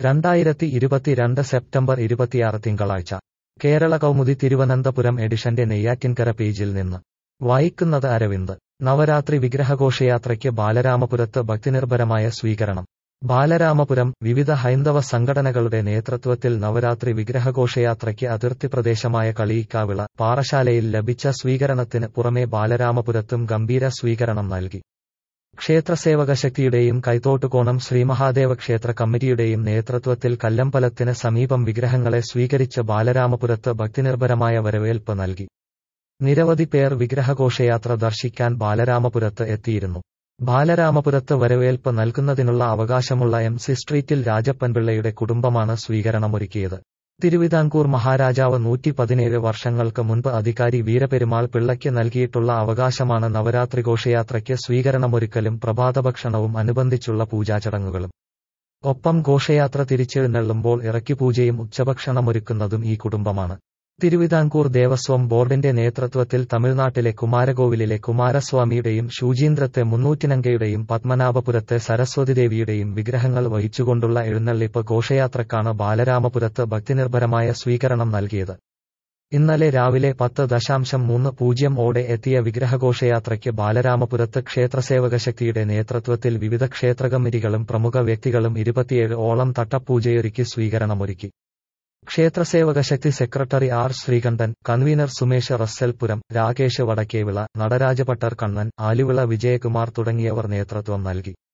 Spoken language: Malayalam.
രണ്ടായിരത്തി ഇരുപത്തിരണ്ട് സെപ്റ്റംബർ ഇരുപത്തിയാറ് തിങ്കളാഴ്ച കേരള കൗമുദി തിരുവനന്തപുരം എഡിഷന്റെ നെയ്യാറ്റിൻകര പേജിൽ നിന്ന് വായിക്കുന്നത് അരവിന്ദ് നവരാത്രി വിഗ്രഹഘോഷയാത്രയ്ക്ക് ബാലരാമപുരത്ത് ഭക്തിനിർഭരമായ സ്വീകരണം ബാലരാമപുരം വിവിധ ഹൈന്ദവ സംഘടനകളുടെ നേതൃത്വത്തിൽ നവരാത്രി വിഗ്രഹഘോഷയാത്രയ്ക്ക് അതിർത്തി പ്രദേശമായ കളിയിക്കാവിള പാറശാലയിൽ ലഭിച്ച സ്വീകരണത്തിന് പുറമെ ബാലരാമപുരത്തും ഗംഭീര സ്വീകരണം നൽകി ക്ഷേത്രസേവകശക്തിയുടെയും കൈത്തോട്ടുകോണം ശ്രീമഹാദേവ ക്ഷേത്ര കമ്മിറ്റിയുടെയും നേതൃത്വത്തിൽ കല്ലമ്പലത്തിന് സമീപം വിഗ്രഹങ്ങളെ സ്വീകരിച്ച് ബാലരാമപുരത്ത് ഭക്തിനിർഭരമായ വരവേൽപ്പ് നൽകി നിരവധി പേർ വിഗ്രഹഘോഷയാത്ര ദർശിക്കാൻ ബാലരാമപുരത്ത് എത്തിയിരുന്നു ബാലരാമപുരത്ത് വരവേൽപ്പ് നൽകുന്നതിനുള്ള അവകാശമുള്ള എം സി സ്ട്രീറ്റിൽ രാജപ്പൻപിള്ളയുടെ കുടുംബമാണ് സ്വീകരണമൊരുക്കിയത് തിരുവിതാംകൂർ മഹാരാജാവ് നൂറ്റി പതിനേഴ് വർഷങ്ങൾക്ക് മുൻപ് അധികാരി വീരപെരുമാൾ പിള്ളയ്ക്ക് നൽകിയിട്ടുള്ള അവകാശമാണ് നവരാത്രി ഘോഷയാത്രയ്ക്ക് സ്വീകരണമൊരുക്കലും പ്രഭാതഭക്ഷണവും അനുബന്ധിച്ചുള്ള പൂജാചടങ്ങുകളും ഒപ്പം ഘോഷയാത്ര തിരിച്ചെഴുന്നള്ളുമ്പോൾ ഇറക്കിപ്പൂജയും ഉച്ചഭക്ഷണമൊരുക്കുന്നതും ഈ കുടുംബമാണ് തിരുവിതാംകൂർ ദേവസ്വം ബോർഡിന്റെ നേതൃത്വത്തിൽ തമിഴ്നാട്ടിലെ കുമാരകോവിലിലെ കുമാരസ്വാമിയുടെയും ശൂചീന്ദ്രത്തെ മുന്നൂറ്റിനങ്കയുടെയും പത്മനാഭപുരത്തെ സരസ്വതിദേവിയുടെയും വിഗ്രഹങ്ങൾ വഹിച്ചുകൊണ്ടുള്ള എഴുന്നള്ളിപ്പ് ഘോഷയാത്രക്കാണ് ബാലരാമപുരത്ത് ഭക്തിനിർഭരമായ സ്വീകരണം നൽകിയത് ഇന്നലെ രാവിലെ പത്ത് ദശാംശം മൂന്ന് പൂജ്യം ഓടെ എത്തിയ വിഗ്രഹഘോഷയാത്രയ്ക്ക് ബാലരാമപുരത്ത് ക്ഷേത്രസേവകശക്തിയുടെ നേതൃത്വത്തിൽ വിവിധ ക്ഷേത്രകമ്മിറ്റികളും പ്രമുഖ വ്യക്തികളും ഇരുപത്തിയേഴ് ഓളം തട്ടപ്പൂജയൊരുക്കി സ്വീകരണമൊരുക്കി ക്ഷേത്രസേവകശക്തി secretary R Sreekantan convener Sumesh Russellpuram Rakesh Vadakkevila Natarajabhattar Kannan Aluvila Vijayakumar തുടങ്ങിയവർ നേതൃത്വം നൽകി